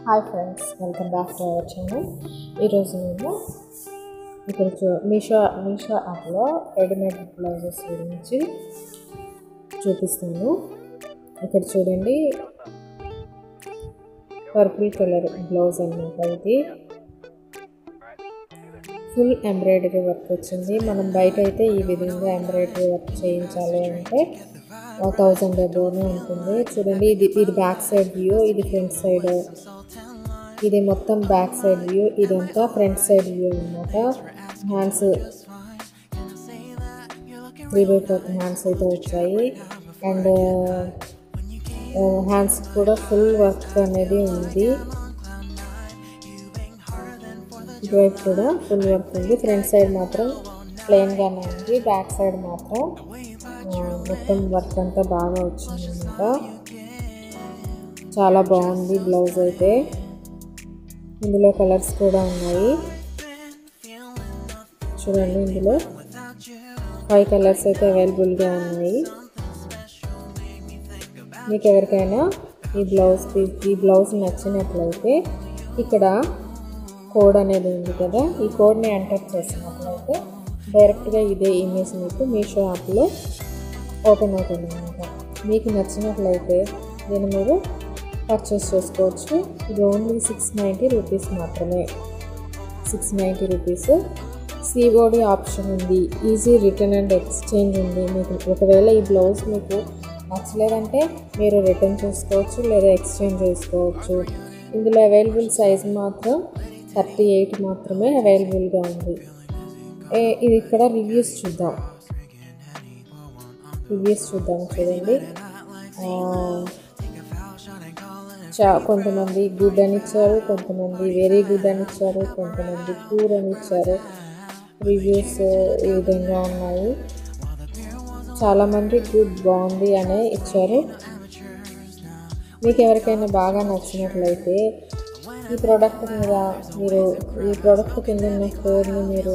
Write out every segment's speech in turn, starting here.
hi friends welcome back to our channel ఈరోజు నేను ఇక్కడ చూ మీషో మీషో యాప్లో రెడీమేడ్ బ్లౌజెస్ గురించి చూపిస్తాను ఇక్కడ చూడండి పర్పుల్ కలర్ బ్లౌజ్ అన్నమాట ఇది ఫుల్ ఎంబ్రాయిడరీ వర్క్ వచ్చింది మనం బయట అయితే ఈ విధంగా ఎంబ్రాయిడరీ వర్క్ చేయించాలి అంటే థౌజండ్ అబోనే ఉంటుంది చూడండి ఇది ఇది బ్యాక్ సైడ్ వ్యూ ఇది ఫ్రంట్ సైడ్ ఇది మొత్తం బ్యాక్ సైడ్ వ్యూ ఇదంతా ఫ్రంట్ సైడ్ వ్యూ అనమాట hands three by fourth hands అయితే వచ్చాయి అండ్ హ్యాండ్స్ కూడా ఫుల్ వర్క్ అనేది ఉంది ఇటువైపు కూడా ఫుల్ వర్క్ ఉంది ఫ్రంట్ సైడ్ మాత్రం ప్లెయిన్గానే ఉంది బ్యాక్ సైడ్ మాత్రం మొత్తం వర్క్ అంతా బాగా వచ్చింది అనమాట చాలా బాగుంది బ్లౌజ్ అయితే ఇందులో కలర్స్ కూడా ఉన్నాయి చూడండి ఇందులో ఫైవ్ కలర్స్ అయితే అవైలబుల్గా ఉన్నాయి మీకు ఎవరికైనా ఈ బ్లౌజ్ ఈ బ్లౌజ్ నచ్చినట్లయితే ఇక్కడ కోడ్ అనేది ఉంది కదా ఈ కోడ్ని ఎంటర్ చేసినట్లయితే డైరెక్ట్గా ఇదే ఇమేజ్ మీకు మీషో యాప్లో ఓపెన్ అవుతుంది అనమాట మీకు నచ్చినట్లయితే దీన్ని మీరు పర్చేస్ చేసుకోవచ్చు ఇది ఓన్లీ సిక్స్ నైంటీ రూపీస్ మాత్రమే six ninety rupees COD option ఉంది ఈజీ రిటర్న్ అండ్ ఎక్స్చేంజ్ ఉంది మీకు ఒకవేళ ఈ బ్లౌజ్ మీకు నచ్చలేదంటే మీరు రిటర్న్ చేసుకోవచ్చు లేదా ఎక్స్చేంజ్ చేసుకోవచ్చు ఇందులో అవైలబుల్ సైజ్ మాత్రం థర్టీ ఎయిట్ మాత్రమే అవైలబుల్గా ఉంది ఇది ఇక్కడ రివ్యూస్ చూద్దాం రివ్యూస్ చూద్దాం చూడండి చా కొంతమంది గుడ్ అని ఇచ్చారు కొంతమంది వెరీ గుడ్ అని ఇచ్చారు కొంతమంది పూర్ అని ఇచ్చారు రివ్యూస్ ఈ విధంగా ఉన్నాయి చాలామంది గుడ్ బాగుంది అనే ఇచ్చారు మీకు ఎవరికైనా బాగా నచ్చినట్లయితే ఈ ప్రోడక్ట్ మీద మీరు ఈ ప్రోడక్ట్ కింద ఉన్న కోడ్ని మీరు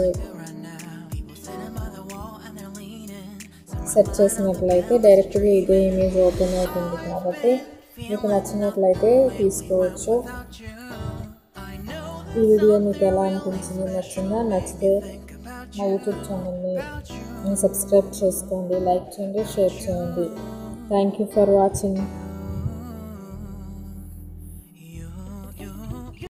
సెర్చ్ చేసినట్లయితే డైరెక్ట్గా ఇదే ఇమేజ్ ఓపెన్ అవుతుంది కాబట్టి మీకు నచ్చినట్లయితే తీసుకోవచ్చు ఈ వీడియో మీకు ఎలా అనిపించింది నచ్చిందా నచ్చితే మా యూట్యూబ్ ఛానల్ని సబ్స్క్రైబ్ చేసుకోండి లైక్ చేయండి షేర్ చేయండి థ్యాంక్ యూ ఫర్ వాచింగ్